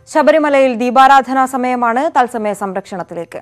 ശബരിമലയിൽ ദീപാരാധനാ സമയമാണ് തത്സമയ സംരക്ഷണത്തിലേക്ക്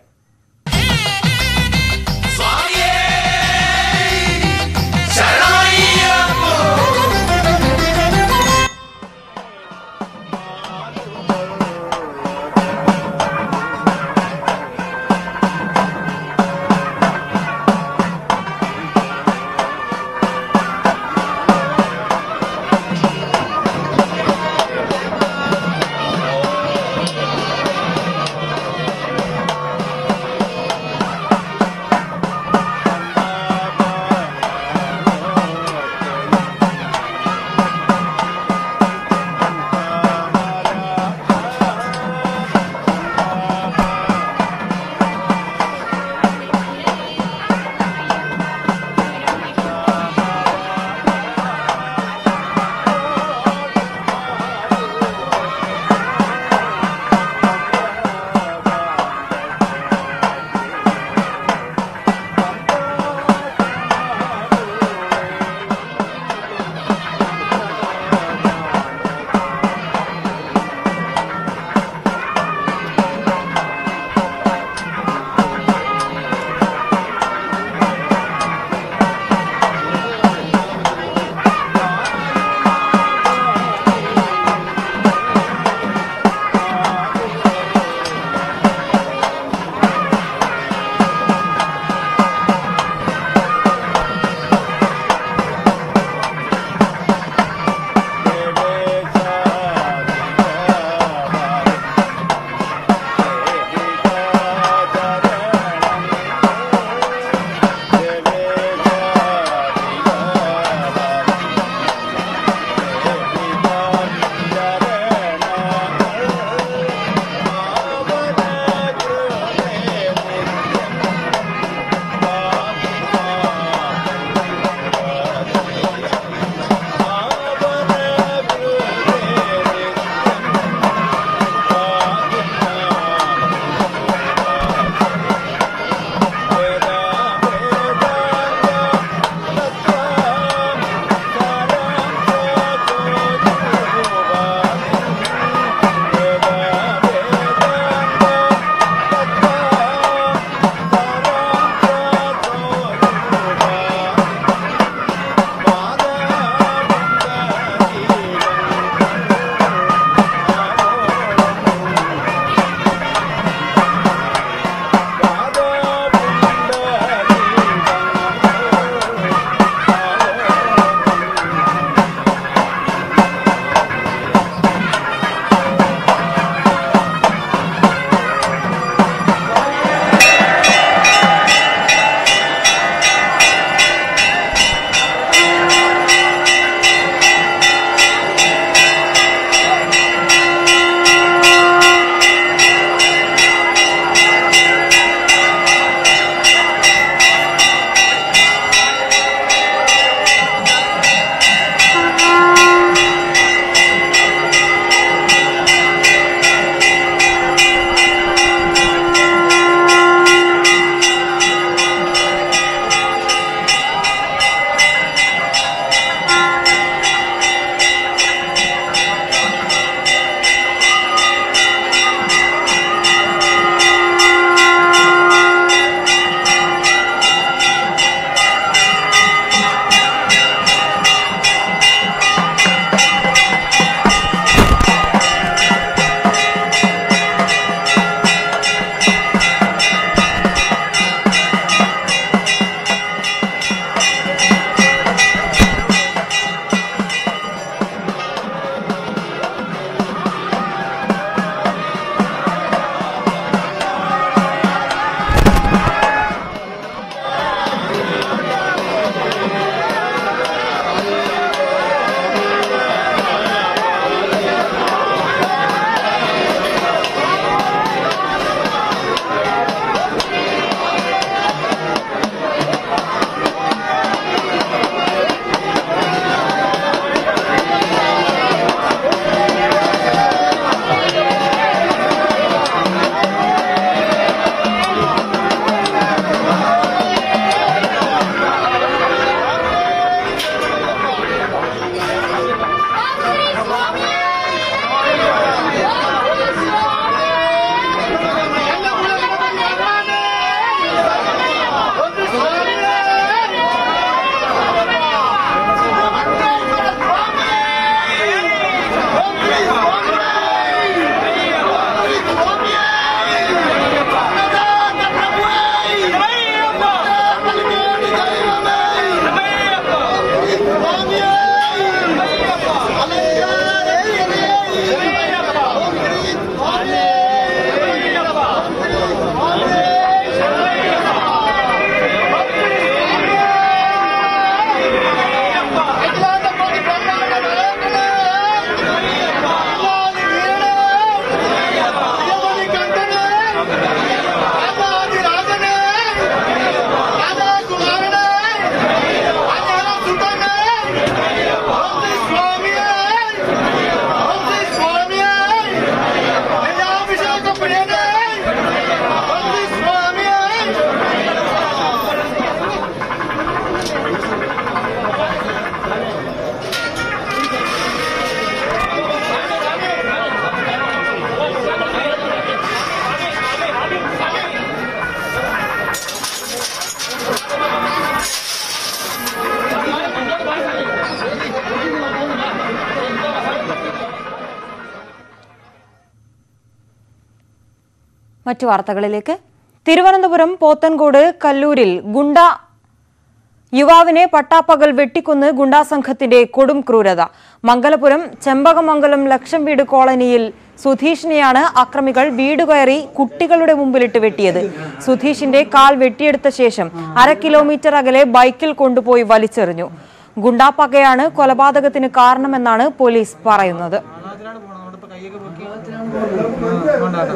മറ്റു വാർത്തകളിലേക്ക് തിരുവനന്തപുരം പോത്തൻകോട് കല്ലൂരിൽ ഗുണ്ട യുവാവിനെ പട്ടാപ്പകൽ വെട്ടിക്കൊന്ന് ഗുണ്ടാസംഘത്തിന്റെ കൊടും ക്രൂരത മംഗലപുരം ചെമ്പകമംഗലം ലക്ഷം വീട് കോളനിയിൽ സുധീഷിനെയാണ് അക്രമികൾ വീട് കയറി കുട്ടികളുടെ മുമ്പിലിട്ട് വെട്ടിയത് സുധീഷിന്റെ കാൽ വെട്ടിയെടുത്ത ശേഷം അര കിലോമീറ്റർ അകലെ ബൈക്കിൽ കൊണ്ടുപോയി വലിച്ചെറിഞ്ഞു ഗുണ്ടാപ്പകയാണ് കൊലപാതകത്തിന് കാരണമെന്നാണ് പോലീസ് പറയുന്നത് അതിലാണ് പോണത് അവിടെ ഇപ്പൊ കൈയൊക്കെ പൊക്കി കൊണ്ടാട്ടോ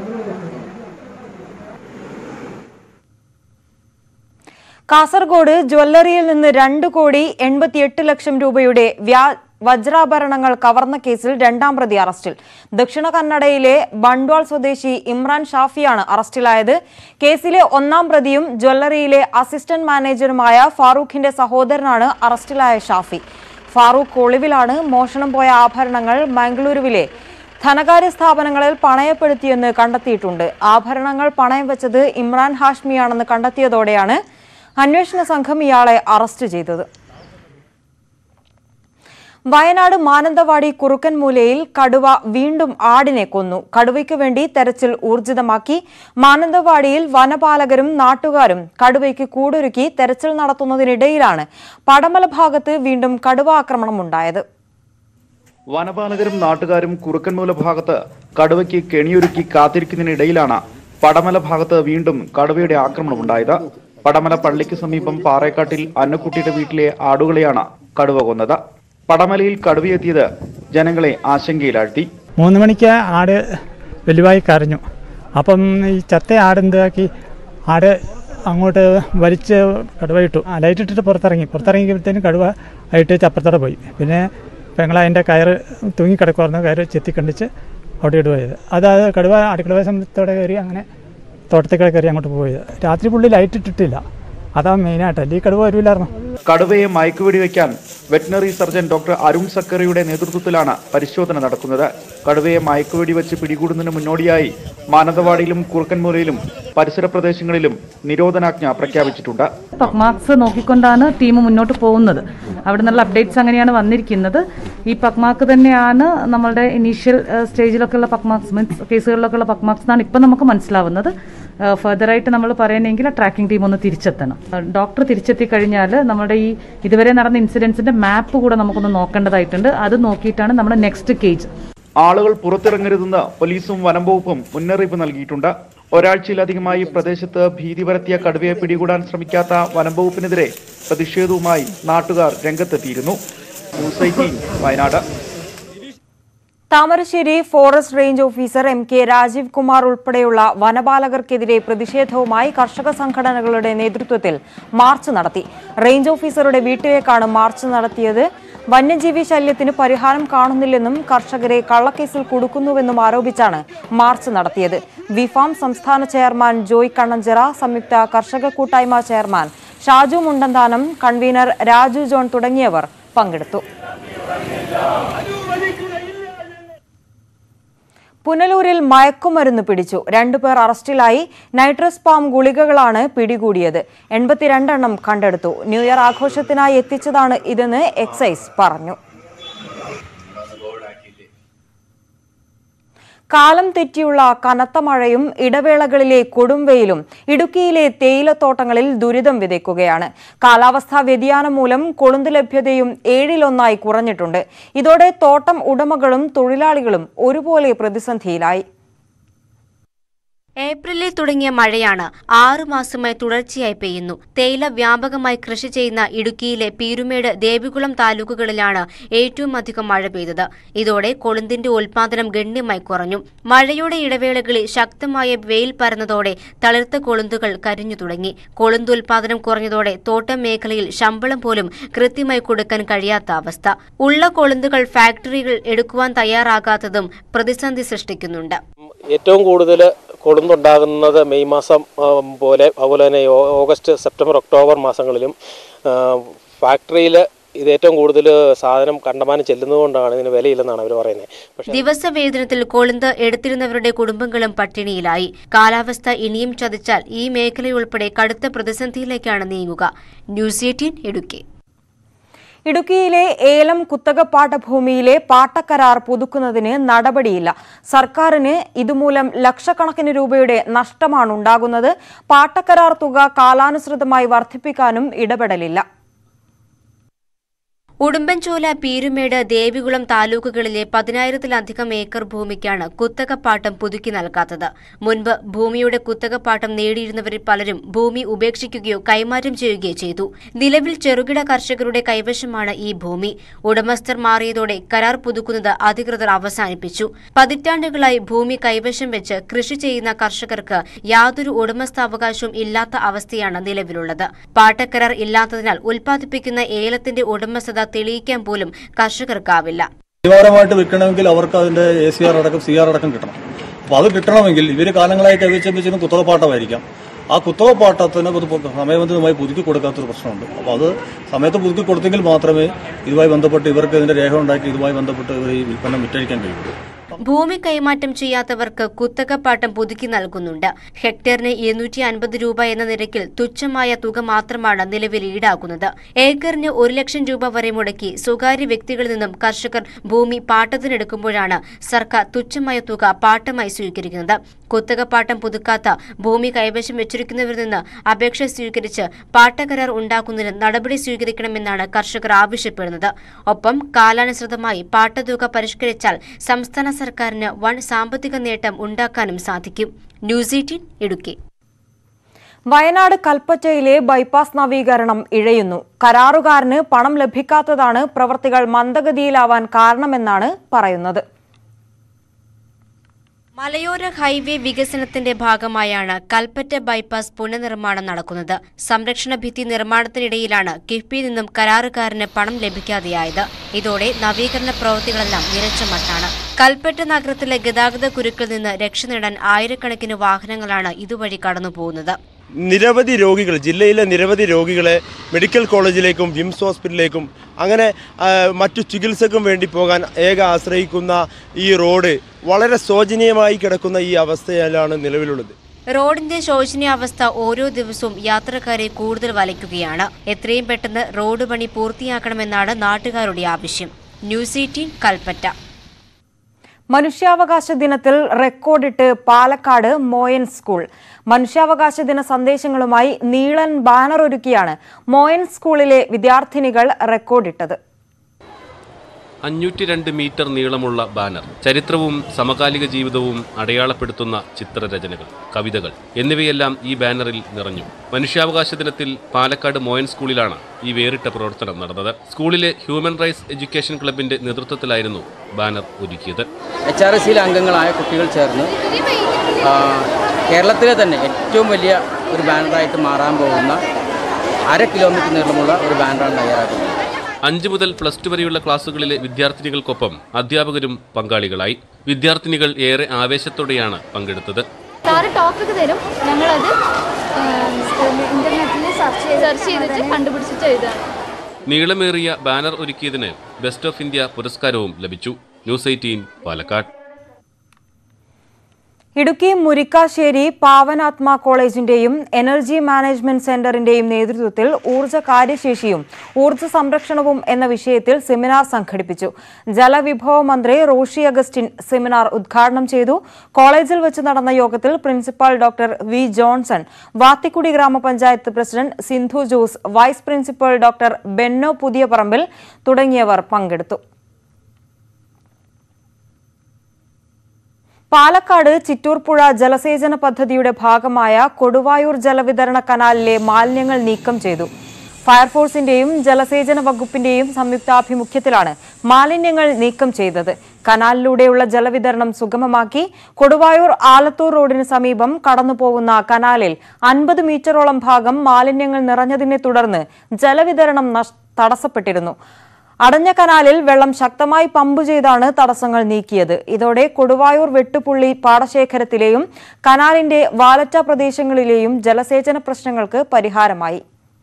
കാസർഗോഡ് ജ്വല്ലറിയിൽ നിന്ന് രണ്ട് കോടി എൺപത്തിയെട്ട് ലക്ഷം രൂപയുടെ വ്യാ വജ്രാഭരണങ്ങൾ കവർന്ന കേസിൽ രണ്ടാം പ്രതി അറസ്റ്റിൽ ദക്ഷിണ കന്നഡയിലെ ബണ്ട്വാൾ സ്വദേശി ഇമ്രാൻ ഷാഫിയാണ് അറസ്റ്റിലായത് കേസിലെ ഒന്നാം പ്രതിയും ജ്വല്ലറിയിലെ അസിസ്റ്റന്റ് മാനേജറുമായ ഫാറൂഖിന്റെ സഹോദരനാണ് അറസ്റ്റിലായ ഷാഫി ഫാറൂഖ് ഒളിവിലാണ് മോഷണം പോയ ആഭരണങ്ങൾ മംഗളൂരുവിലെ ധനകാര്യ സ്ഥാപനങ്ങളിൽ പണയപ്പെടുത്തിയെന്ന് കണ്ടെത്തിയിട്ടുണ്ട് ആഭരണങ്ങൾ പണയം വെച്ചത് ഇമ്രാൻ ഹാഷ്മിയാണെന്ന് കണ്ടെത്തിയതോടെയാണ് അന്വേഷണ സംഘം ഇയാളെ അറസ്റ്റ് ചെയ്തത് വയനാട് മാനന്തവാടി കുറുക്കൻമൂലയിൽ കടുവ വീണ്ടും ആടിനെ കൊന്നു കടുവയ്ക്ക് വേണ്ടി തെരച്ചിൽ ഊർജിതമാക്കി മാനന്തവാടിയിൽ വനപാലകരും നാട്ടുകാരും കടുവയ്ക്ക് കൂടൊരുക്കി തെരച്ചിൽ നടത്തുന്നതിനിടയിലാണ് പടമല ഭാഗത്ത് വീണ്ടും കടുവ ആക്രമണമുണ്ടായത് വനപാലകരും നാട്ടുകാരും കുറുക്കൻമൂല ഭാഗത്ത് കടുവയ്ക്ക് കെണിയൊരുക്കി കാത്തിരിക്കുന്നതിനിടയിലാണ് പടമല ഭാഗത്ത് വീണ്ടും കടുവയുടെ ആക്രമണമുണ്ടായത് പടമല പള്ളിക്ക് സമീപം പാറേക്കാട്ടിൽ അന്നക്കുട്ടിയുടെ വീട്ടിലെ ആടുകളെയാണ് കടുവ കൊന്നത് പടമലയിൽ കടുവയെത്തിയത് ജനങ്ങളെ ആശങ്കയിലാഴ്ത്തി മൂന്ന് മണിക്ക് ആട് വലുതായി കരഞ്ഞു അപ്പം ഈ ചത്ത ആട് എന്താക്കി ആട് അങ്ങോട്ട് വലിച്ച് കടുവ ഇട്ടു ആ ലൈറ്റ് ഇട്ടിട്ട് പുറത്തിറങ്ങി പുറത്തിറങ്ങിയപ്പോഴത്തേനും കടുവ ആയിട്ട് ചപ്പത്തോടെ പോയി പിന്നെ പെങ്ങൾ അതിൻ്റെ കയറ് തൂങ്ങിക്കിടക്കുമായിരുന്നു കയറ് ചെത്തി കണ്ടിച്ച് അവിടെ ഇടുകയത് അത് അത് കടുവ അടുക്കള സമയത്തോടെ കയറി അങ്ങനെ തോട്ടത്തിൽ കയറി അങ്ങോട്ട് പോയത് രാത്രി പുള്ളി ലൈറ്റ് ഇട്ടിട്ടില്ല അതാ മെയിനായിട്ട് അല്ലെങ്കിൽ കടുവ വരില്ലായിരുന്നു കടുവയെ മയക്കുവെടി വയ്ക്കാൻ വെറ്റിനറി സർജൻ ഡോക്ടർ അരുൺ സക്കറിയുടെ നേതൃത്വത്തിലാണ് പരിശോധന നടക്കുന്നത് കടുവയെ മയക്കുവെടി വെച്ച് പിടികൂടുന്നതിന് മുന്നോടിയായി മാനന്തവാടിയിലും കുറുക്കൻമൂലയിലും പരിസര പ്രദേശങ്ങളിലും നിരോധനാജ്ഞ പ്രഖ്യാപിച്ചിട്ടുണ്ട് പക്മാക്സ് നോക്കിക്കൊണ്ടാണ് ടീം മുന്നോട്ട് പോകുന്നത് അവിടെ നിന്നുള്ള അപ്ഡേറ്റ്സ് അങ്ങനെയാണ് വന്നിരിക്കുന്നത് ഈ പക്മാക്ക് തന്നെയാണ് നമ്മളുടെ ഇനീഷ്യൽ സ്റ്റേജിലൊക്കെ ഉള്ള പക്മാക്സ് മീൻസ് കേസുകളിലൊക്കെ ഉള്ള പക്മാക്സ് എന്നാണ് ഇപ്പം നമുക്ക് മനസ്സിലാവുന്നത് ഫർദറായിട്ട് നമ്മൾ പറയണമെങ്കിൽ ട്രാക്കിംഗ് ടീം ഒന്ന് തിരിച്ചെത്തണം ഡോക്ടർ തിരിച്ചെത്തി കഴിഞ്ഞാൽ നമ്മുടെ ഈ ഇതുവരെ നടന്ന ഇൻസിഡൻസിന്റെ മാപ്പ് കൂടെ നമുക്കൊന്ന് നോക്കേണ്ടതായിട്ടുണ്ട് അത് നോക്കിയിട്ടാണ് നമ്മുടെ നെക്സ്റ്റ് കേജ് ആളുകൾ പുറത്തിറങ്ങരുതെന്ന് പോലീസും വനം വകുപ്പും മുന്നറിയിപ്പ് നൽകിയിട്ടുണ്ട് ഒരാഴ്ചയിലധികമായി പ്രദേശത്ത് ഭീതി പരത്തിയ കടുവയെ പിടികൂടാൻ ശ്രമിക്കാത്ത വനം വകുപ്പിനെതിരെ പ്രതിഷേധവുമായി നാട്ടുകാർ രംഗത്തെത്തിയിരുന്നു news eighteen Wayanad Thamarassery forest range officer M K Rajeev Kumar ഉൾപ്പെടെയുള്ള വനപാലകർക്കെതിരെ പ്രതിഷേധവുമായി കർഷക സംഘടനകളുടെ നേതൃത്വത്തിൽ മാർച്ച് നടത്തി റേഞ്ച് ഓഫീസറുടെ വീട്ടിലേക്കാണ് മാർച്ച് നടത്തിയത് വന്യജീവി ശല്യത്തിന് പരിഹാരം കാണുന്നില്ലെന്നും കർഷകരെ കള്ളക്കേസിൽ കുടുക്കുന്നുവെന്നും ആരോപിച്ചാണ് മാർച്ച് നടത്തിയത് വിഫാം സംസ്ഥാന ചെയർമാൻ ജോയ് കണ്ണഞ്ചിറ സംയുക്ത കർഷക കൂട്ടായ്മ ചെയർമാൻ ഷാജു മുണ്ടന്താനം കൺവീനർ രാജു ജോൺ തുടങ്ങിയവർ പങ്കെടുത്തു പുനലൂരിൽ മയക്കുമരുന്ന് പിടിച്ചു രണ്ടുപേർ അറസ്റ്റിലായി നൈട്രസ് പാം ഗുളികകളാണ് പിടികൂടിയത് എൺപത്തിരണ്ടെണ്ണം കണ്ടെടുത്തു ന്യൂ ഇയർ ആഘോഷത്തിനായി എത്തിച്ചതാണ് ഇതെന്ന് എക്സൈസ് പറഞ്ഞു കാലം തെറ്റിയുള്ള കനത്ത മഴയും ഇടവേളകളിലെ കൊടുംവെയിലും ഇടുക്കിയിലെ തേയിലത്തോട്ടങ്ങളിൽ ദുരിതം വിതയ്ക്കുകയാണ് കാലാവസ്ഥാ വ്യതിയാനം മൂലം കൊളുന്ത് ലഭ്യതയും ഏഴിലൊന്നായി കുറഞ്ഞിട്ടുണ്ട് ഇതോടെ തോട്ടം ഉടമകളും തൊഴിലാളികളും ഒരുപോലെ പ്രതിസന്ധിയിലായി ഏപ്രിലിൽ തുടങ്ങിയ മഴയാണ് ആറു മാസമായി തുടർച്ചയായി പെയ്യുന്നു തേയില വ്യാപകമായി കൃഷി ചെയ്യുന്ന ഇടുക്കിയിലെ പീരുമേട് ദേവികുളം താലൂക്കുകളിലാണ് ഏറ്റവും അധികം മഴ പെയ്തത് ഇതോടെ കൊളുന്തിന്റെ ഉൽപാദനം ഗണ്യമായി കുറഞ്ഞു മഴയുടെ ഇടവേളകളിൽ ശക്തമായ വെയിൽ പരന്നതോടെ തളിർത്ത കൊളുന്തുകൾ കരിഞ്ഞു തുടങ്ങി കൊളുന്ത് ഉൽപാദനം കുറഞ്ഞതോടെ തോട്ടം മേഖലയിൽ ശമ്പളം പോലും കൃത്യമായി കൊടുക്കാൻ കഴിയാത്ത അവസ്ഥ ഉള്ള കൊളുന്തുകൾ ഫാക്ടറികൾ എടുക്കുവാൻ തയ്യാറാകാത്തതും പ്രതിസന്ധി സൃഷ്ടിക്കുന്നുണ്ട് ഏറ്റവും കൂടുതൽ കൊളുന്തുണ്ടാകുന്നത് മെയ് മാസം ആ, പോലെ അതുപോലെ തന്നെ ഈ ഓ- ഓഗസ്റ്റ് സെപ്റ്റംബർ ഒക്ടോബർ മാസങ്ങളിലും ഫാക്ടറിയിൽ ഇത് ഏറ്റവും കൂടുതൽ സാധനം കണ്ടമാനം ചെല്ലുന്നതുകൊണ്ടാണ് ഇതിന് വിലയില്ലെന്നാണ് അവർ പറയുന്നത് പക്ഷേ ദിവസവേതനത്തിൽ കൊളുന്ത് എടുത്തിരുന്നവരുടെ കുടുംബങ്ങളും പട്ടിണിയിലായി കാലാവസ്ഥ ഇനിയും ചതിച്ചാൽ ഈ മേഖലയുൾപ്പെടെ കടുത്ത പ്രതിസന്ധിയിലേക്കാണ് നീങ്ങുക ന്യൂസ് എയ്റ്റീൻ ഇടുക്കി ഇടുക്കിയിലെ ഏലം കുത്തകപ്പാട്ട ഭൂമിയിലെ പാട്ടക്കരാർ പുതുക്കുന്നതിന് നടപടിയില്ല സർക്കാരിന് ഇതുമൂലം ലക്ഷക്കണക്കിന് രൂപയുടെ നഷ്ടമാണ് ഉണ്ടാകുന്നത് പാട്ടക്കരാർ തുക കാലാനുസൃതമായി വർദ്ധിപ്പിക്കാനും ഇടപെടലില്ല ഉടുമ്പൻചോല പീരുമേട് ദേവികുളം താലൂക്കുകളിലെ പതിനായിരത്തിലധികം ഏക്കർ ഭൂമിക്കാണ് കുത്തകപ്പാട്ടം പുതുക്കി നൽകാത്തത് മുൻപ് ഭൂമിയുടെ കുത്തകപ്പാട്ടം നേടിയിരുന്നവരിൽ പലരും ഭൂമി ഉപേക്ഷിക്കുകയോ കൈമാറ്റം ചെയ്യുകയോ ചെയ്തു നിലവിൽ ചെറുകിട കർഷകരുടെ കൈവശമാണ് ഈ ഭൂമി ഉടമസ്ഥർ മാറിയതോടെ കരാർ പുതുക്കുന്നത് അധികൃതർ അവസാനിപ്പിച്ചു പതിറ്റാണ്ടുകളായി ഭൂമി കൈവശം വെച്ച് കൃഷി ചെയ്യുന്ന കർഷകർക്ക് യാതൊരു ഉടമസ്ഥാവകാശവും ഇല്ലാത്ത അവസ്ഥയാണ് നിലവിലുള്ളത് പാട്ടക്കരാർ ഇല്ലാത്തതിനാൽ ഉൽപ്പാദിപ്പിക്കുന്ന ഏലത്തിന്റെ ഉടമസ്ഥത തെളിയിക്കാൻ പോലും കർഷകർക്കാവില്ല നിയമപരമായിട്ട് വിൽക്കണമെങ്കിൽ അവർക്ക് അതിന്റെ എ സി ആർ അടക്കം സി ആർ അടക്കം കിട്ടണം അപ്പോൾ അത് കിട്ടണമെങ്കിൽ ഇവർ കാലങ്ങളായി കൈവശം വെച്ചിരുന്ന കുത്തകപ്പാട്ടമായിരിക്കാം ആ കുത്തകപ്പാട്ടത്തിന് അത് പു- സമയബന്ധിതമായി പുതുക്കി കൊടുക്കാത്തൊരു പ്രശ്നമുണ്ട് അപ്പോൾ അത് സമയത്ത് പുതുക്കി കൊടുത്തെങ്കിൽ മാത്രമേ ഇതുമായി ബന്ധപ്പെട്ട് ഇവർക്ക് ഇതിന്റെ രേഖ ഉണ്ടാക്കി ഇതുമായി ബന്ധപ്പെട്ട് ഇവർ ഈ ഉൽപ്പന്നം വിറ്റഴിക്കാൻ കഴിയുള്ളൂ ഭൂമി കൈമാറ്റം ചെയ്യാത്തവർക്ക് കുത്തകപ്പാട്ടം പുതുക്കി നൽകുന്നുണ്ട് ഹെക്ടറിന് ഇരുന്നൂറ്റി അൻപത് രൂപ എന്ന നിരക്കിൽ തുച്ഛമായ തുക മാത്രമാണ് നിലവിൽ ഈടാക്കുന്നത് ഏക്കറിന് ഒരു ലക്ഷം രൂപ വരെ മുടക്കി സ്വകാര്യ വ്യക്തികളിൽ നിന്നും കർഷകർ ഭൂമി പാട്ടത്തിനെടുക്കുമ്പോഴാണ് സർക്കാർ തുച്ഛമായ തുക പാട്ടമായി സ്വീകരിക്കുന്നത് കുത്തകപ്പാട്ടം പുതുക്കാത്ത ഭൂമി കൈവശം വെച്ചിരിക്കുന്നവരിൽ നിന്ന് അപേക്ഷ സ്വീകരിച്ച് പാട്ടക്കരാർ ഉണ്ടാക്കുന്നതിന് നടപടി സ്വീകരിക്കണമെന്നാണ് കർഷകർ ആവശ്യപ്പെടുന്നത് ഒപ്പം കാലാനുസൃതമായി പാട്ടതുക പരിഷ്കരിച്ചാൽ സംസ്ഥാന സർക്കാരിന് വൻ സാമ്പത്തിക നേട്ടം ഉണ്ടാക്കാനും സാധിക്കും ന്യൂസ് എയ്റ്റീൻ ഇടുക്കി വയനാട് കൽപ്പറ്റയിലെ ബൈപ്പാസ് നവീകരണം ഇഴയുന്നു കരാറുകാരന് പണം ലഭിക്കാത്തതാണ് പ്രവർത്തികൾ മന്ദഗതിയിലാവാൻ കാരണമെന്നാണ് പറയുന്നത് മലയോര ഹൈവേ വികസനത്തിന്റെ ഭാഗമായാണ് കൽപ്പറ്റ ബൈപ്പാസ് പുനർനിർമ്മാണം നടക്കുന്നത് സംരക്ഷണ ഭിത്തി നിർമ്മാണത്തിനിടയിലാണ് കിഫ്ബിയിൽ നിന്നും കരാറുകാരന് പണം ലഭിക്കാതെയായത് ഇതോടെ നവീകരണ പ്രവൃത്തികളെല്ലാം നിലച്ച മട്ടാണ് കൽപ്പറ്റ നഗരത്തിലെ ഗതാഗത കുരുക്കിൽ നിന്ന് രക്ഷ നേടാൻ ആയിരക്കണക്കിന് വാഹനങ്ങളാണ് ഇതുവഴി കടന്നുപോകുന്നത് നിരവധി രോഗികൾ ജില്ലയിലെ നിരവധി രോഗികളെ മെഡിക്കൽ കോളേജിലേക്കും വിംസ് ഹോസ്പിറ്റലിലേക്കും അങ്ങനെ ആ, മറ്റു ചികിത്സക്കും വേണ്ടി പോകാൻ ഏക ആശ്രയിക്കുന്ന ഈ റോഡ് വളരെ ശോചനീയമായി കിടക്കുന്ന ഈ അവസ്ഥയിലാണ് നിലവിലുള്ളത് റോഡിന്റെ ശോചനീയാവസ്ഥ ഓരോ ദിവസവും യാത്രക്കാരെ കൂടുതൽ വലയ്ക്കുകയാണ് എത്രയും പെട്ടെന്ന് റോഡ് പണി പൂർത്തിയാക്കണമെന്നാണ് നാട്ടുകാരുടെ ആവശ്യം ന്യൂസ് എയ്റ്റീൻ കൽപ്പറ്റ മനുഷ്യാവകാശ ദിനത്തിൽ റെക്കോർഡിട്ട് പാലക്കാട് മോയൻ സ്കൂൾ മനുഷ്യാവകാശ ദിന സന്ദേശങ്ങളുമായി നീളൻ ബാനർ ഒരുക്കിയാണ് മോയൻ സ്കൂളിലെ വിദ്യാർത്ഥിനികൾ റെക്കോർഡിട്ടത് അഞ്ഞൂറ്റി രണ്ട് മീറ്റർ നീളമുള്ള ബാനർ ചരിത്രവും സമകാലിക ജീവിതവും അടയാളപ്പെടുത്തുന്ന ചിത്രരചനകൾ കവിതകൾ എന്നിവയെല്ലാം ഈ ബാനറിൽ നിറഞ്ഞു മനുഷ്യാവകാശ ദിനത്തിൽ പാലക്കാട് മോയൻ സ്കൂളിലാണ് ഈ വേറിട്ട പ്രവർത്തനം നടന്നത് സ്കൂളിലെ ഹ്യൂമൻ റൈറ്റ്സ് എഡ്യൂക്കേഷൻ ക്ലബിന്റെ നേതൃത്വത്തിലായിരുന്നു ബാനർ ഒരുക്കിയത് എച്ച് ആർ എസ് സിയിലെ അംഗങ്ങളായ കുട്ടികൾ ചേർന്ന് ആ, കേരളത്തിലെ തന്നെ ഏറ്റവും വലിയ ഒരു ബാനറായിട്ട് മാറാൻ പോകുന്ന അര കിലോമീറ്റർ നീളമുള്ള ഒരു ബാനറാണ് തയ്യാറാക്കുന്നത് അഞ്ച് മുതൽ പ്ലസ് ടു വരെയുള്ള ക്ലാസുകളിലെ വിദ്യാർത്ഥിനികൾക്കൊപ്പം അധ്യാപകരും പങ്കാളികളായി വിദ്യാർത്ഥിനികൾ ഏറെ ആവേശത്തോടെയാണ് പങ്കെടുത്തത് സാറ് ടോപ്പിക്ക് തരും ഞങ്ങളത് ഇന്റർനെറ്റിൽ സെർച്ച് ചെയ്ത് സെർച്ച് ചെയ്തിട്ട് കണ്ടുപിടിച്ചിട്ട് എഴുതാണ് നീളമേറിയ ബാനർ ഒരുക്കിയതിന് ബെസ്റ്റ് ഓഫ് ഇന്ത്യ പുരസ്കാരവും ലഭിച്ചു ന്യൂസ് എയ്റ്റീൻ പാലക്കാട് ഇടുക്കി മുരിക്കാശ്ശേരി പാവനാത്മ കോളേജിന്റെയും എനർജി മാനേജ്മെന്റ് സെന്ററിന്റെയും നേതൃത്വത്തിൽ ഊർജ്ജ കാര്യശേഷിയും ഊർജ്ജ സംരക്ഷണവും എന്ന വിഷയത്തിൽ സെമിനാർ സംഘടിപ്പിച്ചു ജലവിഭവ മന്ത്രി റോഷി അഗസ്റ്റിൻ സെമിനാർ ഉദ്ഘാടനം ചെയ്തു കോളേജിൽ വെച്ച് നടന്ന യോഗത്തിൽ principal doctor V Johnson Vathikudy ഗ്രാമപഞ്ചായത്ത് president Sindhu Jose vice principal doctor Benno Puthiya Parambil തുടങ്ങിയവർ പങ്കെടുത്തു പാലക്കാട് ചിറ്റൂർപ്പുഴ ജലസേചന പദ്ധതിയുടെ ഭാഗമായ കൊടുവായൂർ ജലവിതരണ കനാലിലെ മാലിന്യങ്ങൾ നീക്കം ചെയ്തു ഫയർഫോഴ്സിന്റെയും ജലസേചന വകുപ്പിന്റെയും സംയുക്താഭിമുഖ്യത്തിലാണ് മാലിന്യങ്ങൾ നീക്കം ചെയ്തത് കനാലിലൂടെയുള്ള ജലവിതരണം സുഗമമാക്കി കൊടുവായൂർ ആലത്തൂർ റോഡിന് സമീപം കടന്നുപോകുന്ന കനാലിൽ അൻപത് മീറ്ററോളം ഭാഗം മാലിന്യങ്ങൾ നിറഞ്ഞതിനെ തുടർന്ന് ജലവിതരണം നഷ്- തടസ്സപ്പെട്ടിരുന്നു അടഞ്ഞ കനാലിൽ വെള്ളം ശക്തമായി പമ്പ് ചെയ്താണ് തടസ്സങ്ങൾ നീക്കിയത് ഇതോടെ കൊടുവായൂർ വെട്ടുപുള്ളി പാടശേഖരത്തിലെയും കനാലിന്റെ വാലറ്റ പ്രദേശങ്ങളിലെയും ജലസേചന പ്രശ്നങ്ങൾക്ക് പരിഹാരമായി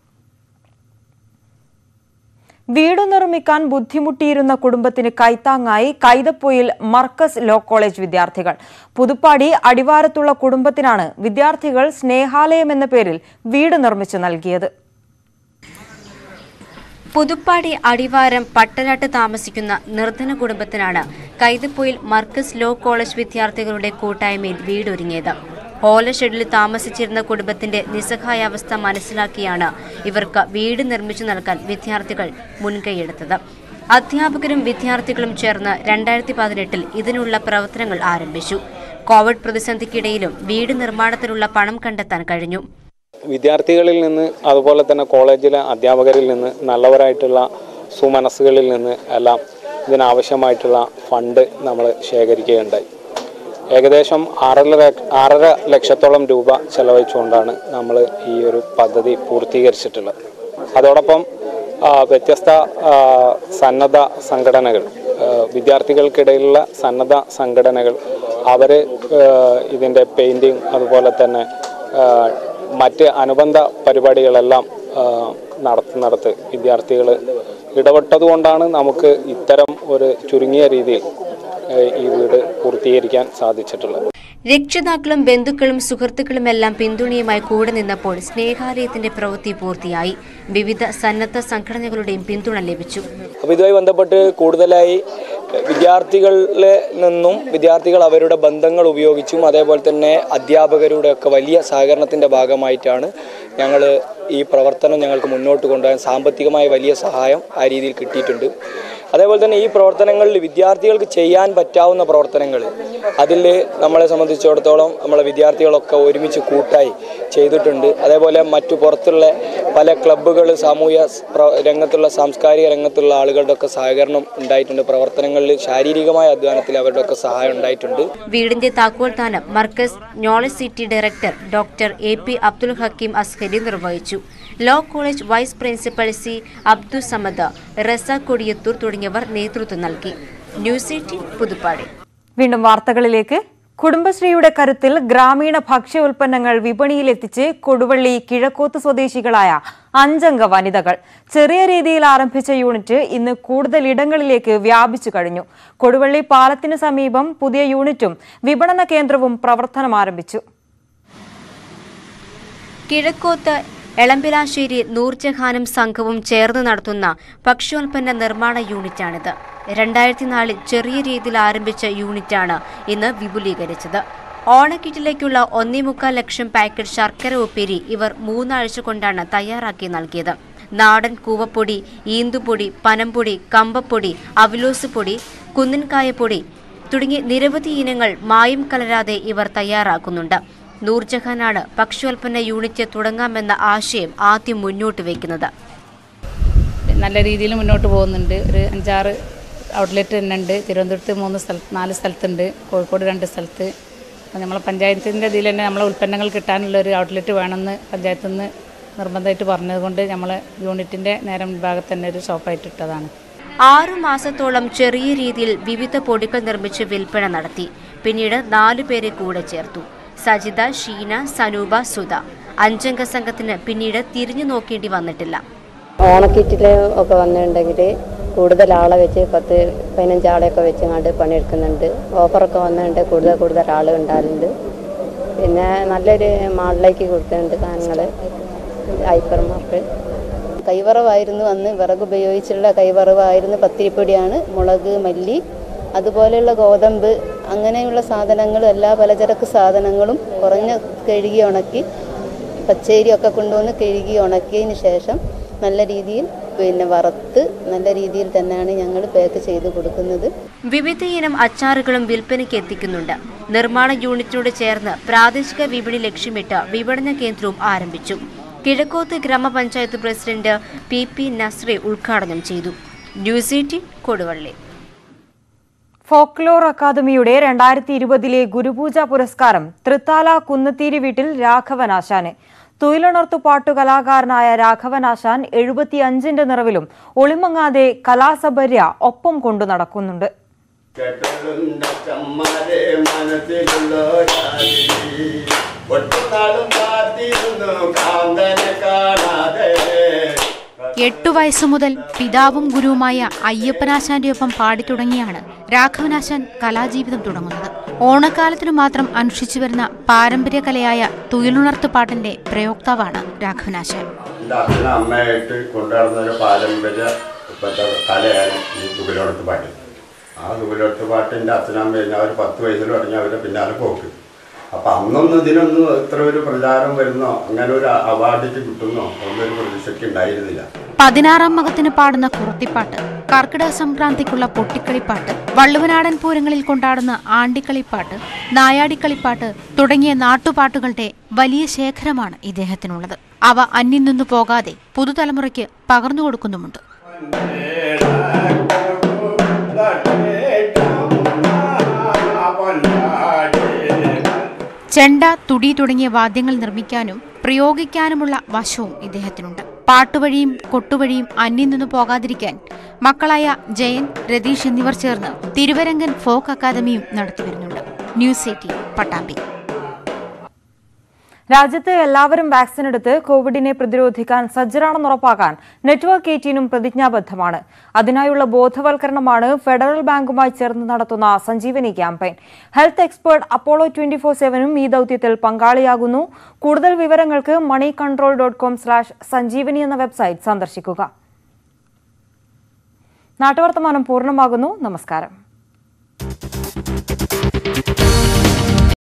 വീട് നിർമ്മിക്കാൻ ബുദ്ധിമുട്ടിയിരുന്ന കുടുംബത്തിന് കൈത്താങ്ങായി കൈതപ്പൊയിൽ മർക്കസ് ലോ കോളേജ് വിദ്യാർത്ഥികൾ പുതുപ്പാടി അടിവാരത്തുള്ള കുടുംബത്തിനാണ് വിദ്യാർത്ഥികൾ സ്നേഹാലയം എന്ന പേരിൽ വീട് നിർമ്മിച്ചു നൽകിയത് പുതുപ്പാടി അടിവാരം പട്ടരാട്ട് താമസിക്കുന്ന നിർധന കുടുംബത്തിനാണ് കൈതപ്പൊയിൽ മർക്കസ് ലോ കോളേജ് വിദ്യാർത്ഥികളുടെ കൂട്ടായ്മയിൽ വീടൊരുങ്ങിയത് ഓല ഷെഡിൽ താമസിച്ചിരുന്ന കുടുംബത്തിന്റെ നിസ്സഹായാവസ്ഥ മനസ്സിലാക്കിയാണ് ഇവർക്ക് വീട് നിർമ്മിച്ചു നൽകാൻ വിദ്യാർത്ഥികൾ മുൻകൈയെടുത്തത് അധ്യാപകരും വിദ്യാർത്ഥികളും ചേർന്ന് രണ്ടായിരത്തി പതിനെട്ടിൽ ഇതിനുള്ള പ്രവർത്തനങ്ങൾ ആരംഭിച്ചു കോവിഡ് പ്രതിസന്ധിക്കിടയിലും വീട് നിർമ്മാണത്തിനുള്ള പണം കണ്ടെത്താൻ കഴിഞ്ഞു വിദ്യാർത്ഥികളിൽ നിന്ന് അതുപോലെ തന്നെ കോളേജിലെ അധ്യാപകരിൽ നിന്ന് നല്ലവരായിട്ടുള്ള സുമനസ്സുകളിൽ നിന്ന് എല്ലാം ഇതിനാവശ്യമായിട്ടുള്ള ഫണ്ട് നമ്മൾ ശേഖരിക്കുകയുണ്ടായി ഏകദേശം ആറര ലക്ഷ- ആറര ലക്ഷത്തോളം രൂപ ചെലവഴിച്ചുകൊണ്ടാണ് നമ്മൾ ഈ ഒരു പദ്ധതി പൂർത്തീകരിച്ചിട്ടുള്ളത് അതോടൊപ്പം ആ, വ്യത്യസ്ത ആ, സന്നദ്ധ സംഘടനകൾ ആ, വിദ്യാർത്ഥികൾക്കിടയിലുള്ള സന്നദ്ധ സംഘടനകൾ അവർ ഇതിൻ്റെ പെയിൻറ്റിങ് അതുപോലെ തന്നെ ആ, മറ്റ് അനുബന്ധ പരിപാടികളെല്ലാം ആ, നടത്തുന്നിടത്ത് വിദ്യാർത്ഥികൾ ഇടപെട്ടതുകൊണ്ടാണ് നമുക്ക് ഇത്തരം ഒരു ചുരുങ്ങിയ രീതിയിൽ ആ, ഈ വീട് പൂർത്തീകരിക്കാൻ സാധിച്ചിട്ടുള്ളത് രക്ഷിതാക്കളും ബന്ധുക്കളും സുഹൃത്തുക്കളുമെല്ലാം പിന്തുണയുമായി കൂടെ നിന്നപ്പോൾ സ്നേഹാലയത്തിന്റെ പ്രവൃത്തി പൂർത്തിയായി വിവിധ സന്നദ്ധ സംഘടനകളുടെയും പിന്തുണ ലഭിച്ചു അപ്പോൾ ഇതുമായി ബന്ധപ്പെട്ട് കൂടുതലായി വിദ്യാർത്ഥികളിൽ നിന്നും വിദ്യാർത്ഥികൾ അവരുടെ ബന്ധങ്ങൾ ഉപയോഗിച്ചും അതേപോലെ തന്നെ അധ്യാപകരുടെ ഒക്കെ വലിയ സഹകരണത്തിൻ്റെ ഭാഗമായിട്ടാണ് ഞങ്ങൾ ഈ പ്രവർത്തനം ഞങ്ങൾക്ക് മുന്നോട്ട് കൊണ്ടുപോകാൻ സാമ്പത്തികമായ വലിയ സഹായം ആ രീതിയിൽ കിട്ടിയിട്ടുണ്ട് അതേപോലെ തന്നെ ഈ പ്രവർത്തനങ്ങളിൽ വിദ്യാർത്ഥികൾക്ക് ചെയ്യാൻ പറ്റാവുന്ന പ്രവർത്തനങ്ങൾ അതിൽ നമ്മളെ സംബന്ധിച്ചിടത്തോളം നമ്മളെ വിദ്യാർത്ഥികളൊക്കെ ഒരുമിച്ച് കൂട്ടായി ചെയ്തിട്ടുണ്ട് അതേപോലെ മറ്റു പുറത്തുള്ള പല ക്ലബ്ബുകൾ സാമൂഹ്യ സ് പ്ര- രംഗത്തുള്ള സാംസ്കാരിക രംഗത്തുള്ള ആളുകളുടെ ഒക്കെ സഹകരണം ഉണ്ടായിട്ടുണ്ട് പ്രവർത്തനങ്ങളിൽ ശാരീരികമായ അധ്വാനത്തിൽ അവരുടെ ഒക്കെ സഹായം ഉണ്ടായിട്ടുണ്ട് വീടിന്റെ താക്കോൽ ദാനം Markaz knowledge city director doctor A P Abdul Hakeem Azhari നിർവഹിച്ചു law college vice principal C Abdul Samad Raza Kodiyathur തുടങ്ങിയവർ നേതൃത്വം നൽകി ന്യൂസ് എയ്റ്റീൻ പുതുപ്പാടി വീണ്ടും വാർത്തകളിലേക്ക് കുടുംബശ്രീയുടെ കരുത്തിൽ ഗ്രാമീണ ഭക്ഷ്യ ഉൽപ്പന്നങ്ങൾ വിപണിയിലെത്തിച്ച് കൊടുവള്ളി കിഴക്കോത്ത് സ്വദേശികളായ അഞ്ചംഗ വനിതകൾ ചെറിയ രീതിയിൽ ആരംഭിച്ച യൂണിറ്റ് ഇന്ന് കൂടുതൽ ഇടങ്ങളിലേക്ക് വ്യാപിച്ചു കഴിഞ്ഞു കൊടുവള്ളി പാലത്തിന് സമീപം പുതിയ യൂണിറ്റും വിപണന കേന്ദ്രവും പ്രവർത്തനം ആരംഭിച്ചു കിഴക്കോത്ത് എളമ്പിലാശ്ശേരി നൂർജഹാനും സംഘവും ചേർന്ന് നടത്തുന്ന ഭക്ഷ്യോൽപ്പന്ന നിർമ്മാണ യൂണിറ്റാണിത് രണ്ടായിരത്തി നാലിൽ ചെറിയ രീതിയിൽ ആരംഭിച്ച യൂണിറ്റാണ് ഇന്ന് വിപുലീകരിച്ചത് ഓണക്കിറ്റിലേക്കുള്ള ഒന്നേ മുക്കാൽ ലക്ഷം പാക്കറ്റ് ശർക്കര ഉപ്പേരി ഇവർ മൂന്നാഴ്ച കൊണ്ടാണ് തയ്യാറാക്കി നൽകിയത് നാടൻ കൂവപ്പൊടി ഈന്തുപൊടി പനംപൊടി കമ്പപ്പൊടി അവിലോസ് പൊടി കുന്നിൻകായപ്പൊടി തുടങ്ങി നിരവധി ഇനങ്ങൾ മായം കലരാതെ ഇവർ തയ്യാറാക്കുന്നുണ്ട് നൂർജഹാനാണ് ഭക്ഷ്യോൽപ്പന്ന യൂണിറ്റ് തുടങ്ങാമെന്ന ആശയം ആദ്യം മുന്നോട്ട് വയ്ക്കുന്നത് നല്ല രീതിയിൽ മുന്നോട്ട് പോകുന്നുണ്ട് ഒരു അഞ്ചാറ് ഔട്ട്ലെറ്റ് തന്നെ ഉണ്ട് തിരുവനന്തപുരത്ത് മൂന്ന് സ്ഥലത്ത് നാല് സ്ഥലത്തുണ്ട് കോഴിക്കോട് രണ്ട് സ്ഥലത്ത് അപ്പോൾ നമ്മളെ പഞ്ചായത്തിൻ്റെ ഇതിൽ തന്നെ നമ്മളെ ഉൽപ്പന്നങ്ങൾ കിട്ടാനുള്ള ഒരു ഔട്ട്ലെറ്റ് വേണമെന്ന് പഞ്ചായത്തിൽ നിന്ന് നിർബന്ധമായിട്ട് പറഞ്ഞതുകൊണ്ട് നമ്മൾ യൂണിറ്റിൻ്റെ നേരം വിഭാഗത്ത് തന്നെ ഒരു ഷോപ്പായിട്ട് ഇട്ടതാണ് ആറു മാസത്തോളം ചെറിയ രീതിയിൽ വിവിധ പൊടികൾ നിർമ്മിച്ച് വിൽപ്പന നടത്തി പിന്നീട് നാലു പേരെ കൂടെ ചേർത്തു സജിത ഷീന സനൂപ സുധ അഞ്ചംഗ സംഘത്തിന് പിന്നീട് തിരിഞ്ഞു നോക്കേണ്ടി വന്നിട്ടില്ല ഓണക്കിറ്റിൽ ഒക്കെ വന്നിട്ടുണ്ടെങ്കിൽ കൂടുതൽ ആളെ വെച്ച് പത്ത് പതിനഞ്ച് ആളെയൊക്കെ വെച്ച് കണ്ട് പണിയെടുക്കുന്നുണ്ട് ഓഫറൊക്കെ വന്നിട്ടുണ്ട് കൂടുതൽ കൂടുതൽ ആൾ ഉണ്ടാകുന്നുണ്ട് പിന്നെ നല്ലൊരു മാളിലേക്ക് കൊടുക്കുന്നുണ്ട് സാധനങ്ങൾ ഹൈപ്പർമാർക്ക് കൈവറവായിരുന്നു അന്ന് വിറക് ഉപയോഗിച്ചുള്ള കൈവറവായിരുന്നു പത്തിരിപ്പൊടിയാണ് മുളക് മല്ലി അതുപോലെയുള്ള ഗോതമ്പ് അങ്ങനെയുള്ള സാധനങ്ങൾ എല്ലാ പലചരക്ക് സാധനങ്ങളും കുറഞ്ഞ കഴുകി ഉണക്കി പച്ചരിയൊക്കെ കൊണ്ടുവന്ന് കഴുകി ഉണക്കിയതിന് ശേഷം നല്ല രീതിയിൽ പിന്നെ വറുത്ത് നല്ല രീതിയിൽ തന്നെയാണ് ഞങ്ങൾ പാക്ക് ചെയ്ത് കൊടുക്കുന്നത് വിവിധ ഇനം അച്ചാറുകളും വിൽപ്പനയ്ക്ക് എത്തിക്കുന്നുണ്ട് നിർമ്മാണ യൂണിറ്റിനോട് ചേർന്ന് പ്രാദേശിക വിപണി ലക്ഷ്യമിട്ട് വിപണന കേന്ദ്രവും ആരംഭിച്ചു കിഴക്കോത്ത് ഗ്രാമപഞ്ചായത്ത് പ്രസിഡന്റ് പി പി നസ്രെ ഉദ്ഘാടനം ചെയ്തു ന്യൂസ് എയ്റ്റീൻ കൊടുവള്ളി ഫോക്ലോർ അക്കാദമിയുടെ രണ്ടായിരത്തി ഇരുപതിലെ ഗുരുപൂജ പുരസ്കാരം തൃത്താല കുന്നത്തീരി വീട്ടിൽ രാഘവനാശാന് തൊഴിലുണർത്തു പാട്ടു കലാകാരനായ രാഘവനാശാൻ എഴുപത്തിയഞ്ചിന്റെ നിറവിലും ഒളിമങ്ങാതെ കലാസബര്യ ഒപ്പം കൊണ്ടു നടക്കുന്നുണ്ട് എട്ടു വയസ്സു മുതൽ പിതാവും ഗുരുവുമായ അയ്യപ്പനാശാന്റെ ഒപ്പം പാടിത്തുടങ്ങിയാണ് രാഘവനാശാൻ കലാജീവിതം തുടങ്ങുന്നത് ഓണക്കാലത്തിനു മാത്രം അനുഷ്ഠിച്ചു വരുന്ന പാരമ്പര്യ കലയായ തുയിലുണർത്തുപാട്ടിന്റെ പ്രയോക്താവാണ് രാഘവനാശാൻ എൻ്റെ അച്ഛനും അമ്മയായിട്ട് കൊണ്ടുനടന്ന ഒരു പാരമ്പര്യ ഇപ്പോഴത്തെ കലയാണ് ഈ തുകലോടത്ത് പാട്ട് ആ തുകലോടത്ത് പാട്ട് എൻ്റെ അച്ഛനമ്മ കഴിഞ്ഞാൽ ഒരു പത്ത് വയസ്സിൽ തുടങ്ങി അവരെ പിന്നാലെ പോക്ക് അപ്പം അന്നൊന്നും ഇതിനൊന്നും ഇത്ര ഒരു പ്രചാരം വരുന്നോ അങ്ങനെ ഒരു അവാർഡിക്ക് കിട്ടുന്നോ ഒന്നൊരു പ്രതീക്ഷയ്ക്ക് ഉണ്ടായിരുന്നില്ല പതിനാറാം മകത്തിന് പാടുന്ന കുറത്തിപ്പാട്ട് കർക്കിടക സംക്രാന്തിക്കുള്ള പൊട്ടിക്കളിപ്പാട്ട് വള്ളുവനാടൻ പൂരങ്ങളിൽ കൊണ്ടാടുന്ന ആണ്ടിക്കളിപ്പാട്ട് നായാടിക്കളിപ്പാട്ട് തുടങ്ങിയ നാട്ടുപാട്ടുകളുടെ വലിയ ശേഖരമാണ് ഇദ്ദേഹത്തിനുള്ളത് അവ അന്യം നിന്നു പോകാതെ പുതുതലമുറയ്ക്ക് പകർന്നു കൊടുക്കുന്നുമുണ്ട് ചെണ്ട തുടി തുടങ്ങിയ വാദ്യങ്ങൾ നിർമ്മിക്കാനും പ്രയോഗിക്കാനുമുള്ള വശവും ഇദ്ദേഹത്തിനുണ്ട് പാട്ടുവഴിയും കൊട്ടുവഴിയും അന്യം നിന്നു പോകാതിരിക്കാൻ മക്കളായ ജയൻ രതീഷ് എന്നിവർ ചേർന്ന് തിരുവരങ്കൻ ഫോക്ക് അക്കാദമിയും നടത്തിവരുന്നുണ്ട് ന്യൂസ് എയ്റ്റീൻ പട്ടാമ്പി രാജ്യത്ത് എല്ലാവരും വാക്സിൻ എടുത്ത് കോവിഡിനെ പ്രതിരോധിക്കാൻ സജ്ജരാണെന്ന് ഉറപ്പാക്കാൻ നെറ്റ്വർക്ക് എയ്റ്റീനും പ്രതിജ്ഞാബദ്ധമാണ് അതിനായുള്ള ബോധവൽക്കരണമാണ് ഫെഡറൽ ബാങ്കുമായി ചേർന്ന് നടത്തുന്ന Sanjeevani campaign health expert Apollo twenty four സെവനും ഈ ദൌത്യത്തിൽ പങ്കാളിയാകുന്നു കൂടുതൽ വിവരങ്ങൾക്ക് money control dot com slash Sanjeevani എന്ന വെബ്സൈറ്റ് സന്ദർശിക്കുക നാട്ടുവർത്തമാനം പൂർണ്ണമാകുന്നു നമസ്കാരം